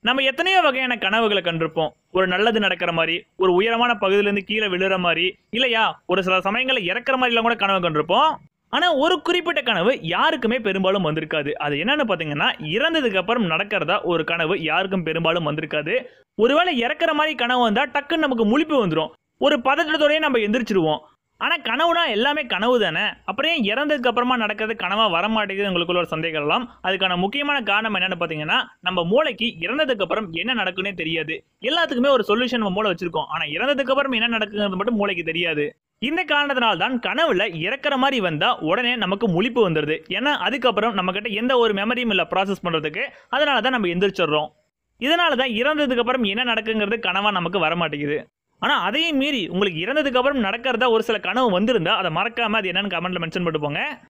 நம்ம எத்தனையோ வகையான கனவுகளை கண்டிருப்போம் ஒரு நல்லது நடக்கிற மாதிரி ஒரு உயரமான பகுதியிலேருந்து கீழே விழுற மாதிரி இல்லையா ஒரு சில சமயங்களில் இறக்குற மாதிரிலாம் கூட கனவு கண்டிருப்போம் ஆனா ஒரு குறிப்பிட்ட கனவு யாருக்குமே பெரும்பாலும் வந்திருக்காது அது என்னன்னு பாத்தீங்கன்னா இறந்ததுக்கு அப்புறம் நடக்கிறதா ஒரு கனவு யாருக்கும் பெரும்பாலும் வந்திருக்காது ஒருவேளை இறக்குற மாதிரி கனவு வந்தா டக்குன்னு நமக்கு முழிப்பு வந்துடும் ஒரு பதட்டத்தோடயே நம்ம எந்திரிச்சிருவோம் ஆனா கனவுனா எல்லாமே கனவு தானே அப்புறம் ஏன் இறந்ததுக்கு அப்புறமா நடக்கிறது கனவா வர மாட்டேங்குது உங்களுக்குள்ள ஒரு சந்தேகம் எல்லாம் அதுக்கான முக்கியமான காரணம் என்னன்னு பாத்தீங்கன்னா நம்ம மூளைக்கு இறந்ததுக்கு அப்புறம் என்ன நடக்குன்னே தெரியாது எல்லாத்துக்குமே ஒரு சொல்யூஷன் நம்ம மூளை வச்சிருக்கோம் ஆனா இறந்ததுக்கு அப்புறம் என்ன நடக்குங்கிறது மட்டும் மூளைக்கு தெரியாது இந்த காரணத்தினால தான் கனவுல இறக்குற மாதிரி வந்தா உடனே நமக்கு முழிப்பு வந்துடுது ஏன்னா அதுக்கப்புறம் நம்ம கிட்ட எந்த ஒரு மெமரியும் இல்லை ப்ராசஸ் பண்றதுக்கு அதனால தான் நம்ம எந்திரிச்சிடுறோம் இதனால தான் இறந்ததுக்கு அப்புறம் என்ன நடக்குங்கிறது கனவா நமக்கு வர மாட்டேங்குது ஆனா அதையும் மீறி உங்களுக்கு இறந்ததுக்கு அப்புறம் நடக்கிறதா ஒரு சில கனவு வந்திருந்தா அதை மறக்காம அது என்னன்னு கமெண்ட்ல மென்ஷன் பண்ணிட்டு போங்க